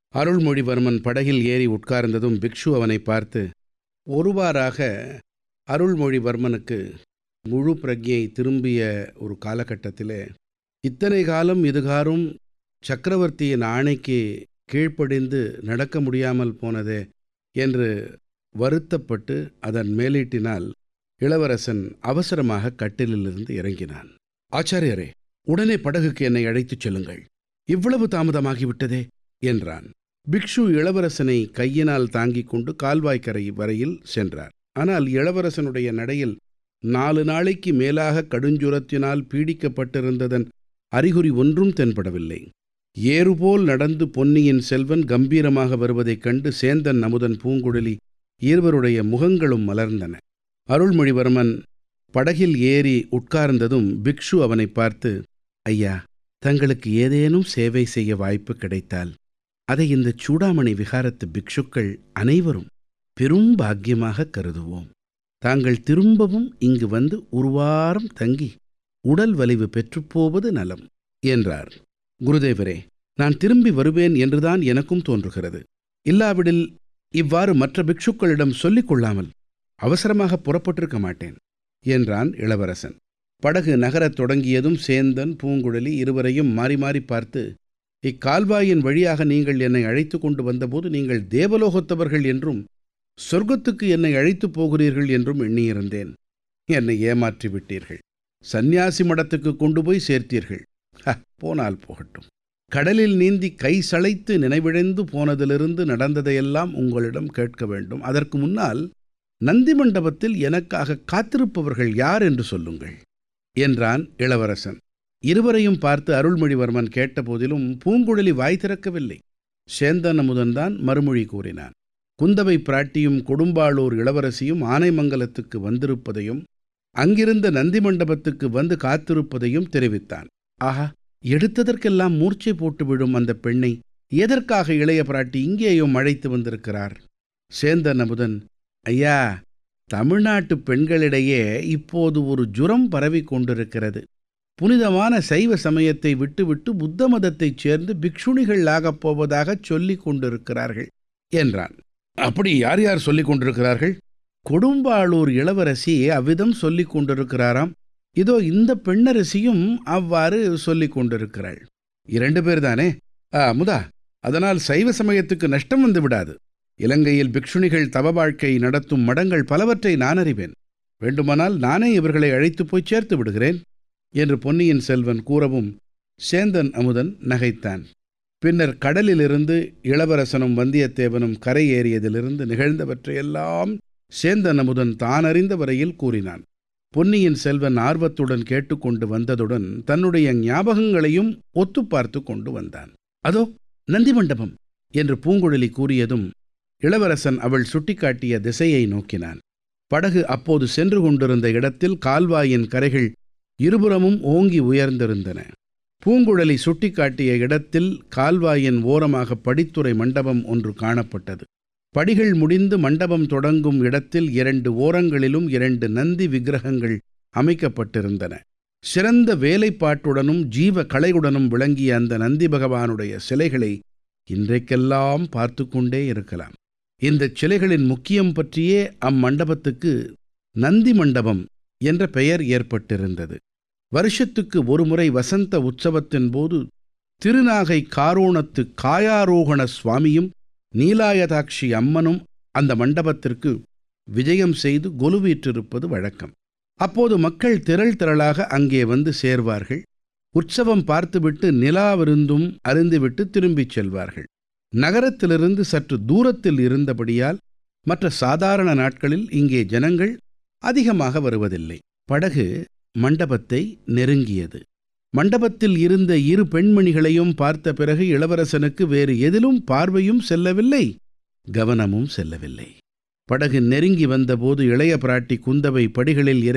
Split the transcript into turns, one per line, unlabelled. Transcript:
அருள்மொழிவர்மன் படகில் ஏறி உட்கார்ந்ததும் பிக்ஷு அவனை பார்த்து ஒருவாறாக அருள்மொழிவர்மனுக்கு முழு பிரஜை திரும்பிய ஒரு காலகட்டத்திலே இத்தனை காலம் இதுகாரும் சக்கரவர்த்தியின் ஆணைக்கு கீழ்ப்படிந்து நடக்க முடியாமல் போனதே என்று வருத்தப்பட்டு அதன் மேலீட்டினால் இளவரசன் அவசரமாக கட்டிலிலிருந்து இறங்கினான் ஆச்சாரியரே உடனே படகுக்கு என்னை அழைத்துச் செல்லுங்கள் இவ்வளவு தாமதமாகிவிட்டதே என்றான் பிக்ஷு இளவரசனை கையினால் தாங்கிக் கொண்டு கால்வாய்க்கரை வரையில் சென்றார் ஆனால் இளவரசனுடைய நடையில் நாலு நாளைக்கு மேலாக கடுஞ்சுரத்தினால் பீடிக்கப்பட்டிருந்ததன் அறிகுறி ஒன்றும் தென்படவில்லை ஏறுபோல் நடந்து பொன்னியின் செல்வன் கம்பீரமாக வருவதைக் கண்டு சேந்தன் அமுதன் பூங்குழலி இருவருடைய முகங்களும் மலர்ந்தன அருள்மொழிவர்மன் படகில் ஏறி உட்கார்ந்ததும் பிக்ஷு அவனை பார்த்து ஐயா தங்களுக்கு ஏதேனும் சேவை செய்ய வாய்ப்பு கிடைத்தால் அதை இந்த சூடாமணி விகாரத்து பிக்ஷுக்கள் அனைவரும் பெரும் பாக்கியமாக கருதுவோம் தாங்கள் திரும்பவும் இங்கு வந்து ஒரு வாரம் தங்கி உடல் வலிவு பெற்றுப்போவது நலம் என்றார் குருதேவரே நான் திரும்பி வருவேன் என்றுதான் எனக்கும் தோன்றுகிறது இல்லாவிடில் இவ்வாறு மற்ற பிக்ஷுக்களிடம் சொல்லிக் கொள்ளாமல் அவசரமாக புறப்பட்டிருக்க மாட்டேன் என்றான் இளவரசன் படகு நகரத் தொடங்கியதும் சேந்தன் பூங்குழலி இருவரையும் மாறி மாறி பார்த்து இக்கால்வாயின் வழியாக நீங்கள் என்னை அழைத்து கொண்டு வந்தபோது நீங்கள் தேவலோகத்தவர்கள் என்றும் சொர்க்கத்துக்கு என்னை அழைத்துப் போகிறீர்கள் என்றும் எண்ணியிருந்தேன் என்னை ஏமாற்றி விட்டீர்கள் சந்நியாசி மடத்துக்கு கொண்டு போய் சேர்த்தீர்கள் ஹ, போனால் போகட்டும் கடலில் நீந்தி கை சளைத்து நினைவிழந்து போனதிலிருந்து நடந்ததையெல்லாம் உங்களிடம் கேட்க வேண்டும் அதற்கு முன்னால் நந்தி மண்டபத்தில் எனக்காக காத்திருப்பவர்கள் யார் என்று சொல்லுங்கள் என்றான் இளவரசன் இருவரையும் பார்த்து அருள்மொழிவர்மன் கேட்டபோதிலும் பூங்குழலி வாய் திறக்கவில்லை சேந்தன் அமுதன்தான் மறுமொழி கூறினான் குந்தவை பிராட்டியும் கொடும்பாளூர் இளவரசியும் ஆனைமங்கலத்துக்கு வந்திருப்பதையும் அங்கிருந்த நந்தி மண்டபத்துக்கு வந்து காத்திருப்பதையும் தெரிவித்தான் ஆஹா எடுத்ததற்கெல்லாம் மூர்ச்சை போட்டு விடும் அந்த பெண்ணை எதற்காக இளைய பிராட்டி இங்கேயும் அழைத்து வந்திருக்கிறார் சேந்தன் அமுதன் ஐயா தமிழ்நாட்டு பெண்களிடையே இப்போது ஒரு ஜுரம் பரவிக் கொண்டிருக்கிறது புனிதமான சைவ சமயத்தை விட்டுவிட்டு புத்த மதத்தைச் சேர்ந்து பிக்ஷுணிகள் ஆகப் போவதாகச் சொல்லிக் கொண்டிருக்கிறார்கள் என்றான் அப்படி யார் யார் சொல்லிக் கொண்டிருக்கிறார்கள் கொடும்பாளூர் இளவரசி அவ்விதம் சொல்லிக் கொண்டிருக்கிறாராம் இதோ இந்த பெண்ணரசியும் அவ்வாறு சொல்லிக் கொண்டிருக்கிறாள் இரண்டு பேர் தானே ஆ முதா அதனால் சைவ சமயத்துக்கு நஷ்டம் வந்து விடாது இலங்கையில் பிக்ஷுணிகள் தவ வாழ்க்கை நடத்தும் மடங்கள் பலவற்றை நான் அறிவேன் வேண்டுமானால் நானே இவர்களை அழைத்துப் போய் சேர்த்து விடுகிறேன் என்று பொன்னியின் செல்வன் கூறவும் சேந்தன் அமுதன் நகைத்தான் பின்னர் கடலிலிருந்து இளவரசனும் வந்தியத்தேவனும் கரை ஏறியதிலிருந்து நிகழ்ந்தவற்றையெல்லாம் சேந்தன் அமுதன் தான் அறிந்த வரையில் கூறினான் பொன்னியின் செல்வன் ஆர்வத்துடன் கேட்டுக்கொண்டு வந்ததுடன் தன்னுடைய ஞாபகங்களையும் ஒத்து பார்த்து கொண்டு வந்தான் அதோ நந்தி மண்டபம் என்று பூங்குழலி கூறியதும் இளவரசன் அவள் சுட்டிக்காட்டிய திசையை நோக்கினான் படகு அப்போது சென்று கொண்டிருந்த இடத்தில் கால்வாயின் கரைகள் இருபுறமும் ஓங்கி உயர்ந்திருந்தன பூங்குழலி சுட்டிக்காட்டிய இடத்தில் கால்வாயின் ஓரமாக படித்துறை மண்டபம் ஒன்று காணப்பட்டது படிகள் முடிந்து மண்டபம் தொடங்கும் இடத்தில் இரண்டு ஓரங்களிலும் இரண்டு நந்தி விக்கிரகங்கள் அமைக்கப்பட்டிருந்தன சிறந்த வேலைப்பாட்டுடனும் ஜீவ கலையுடனும் விளங்கிய அந்த நந்தி பகவானுடைய சிலைகளை இன்றைக்கெல்லாம் பார்த்து கொண்டே இருக்கலாம் இந்த சிலைகளின் முக்கியம் பற்றியே அம்மண்டபத்துக்கு நந்தி மண்டபம் என்ற பெயர் ஏற்பட்டிருந்தது வருஷத்துக்கு ஒருமுறை வசந்த உற்சவத்தின் போது திருநாகை காரோணத்து காயாரோகண சுவாமியும் நீலாயதாட்சி அம்மனும் அந்த மண்டபத்திற்கு விஜயம் செய்து கொலுவீற்றிருப்பது வழக்கம் அப்போது மக்கள் திரள் திரளாக அங்கே வந்து சேர்வார்கள் உற்சவம் பார்த்துவிட்டு நிலா விருந்தும் அருந்துவிட்டு திரும்பிச் செல்வார்கள் நகரத்திலிருந்து சற்று தூரத்தில் இருந்தபடியால் மற்ற சாதாரண நாட்களில் இங்கே ஜனங்கள் அதிகமாக வருவதில்லை படகு மண்டபத்தை நெருங்கியது மண்டபத்தில் இருந்த இரு பெண்மணிகளையும் பார்த்த பிறகு இளவரசனுக்கு வேறு எதிலும் பார்வையும் செல்லவில்லை கவனமும் செல்லவில்லை படகு நெருங்கி வந்தபோது இளைய பிராட்டி குந்தவை படிகளில் இறங்கி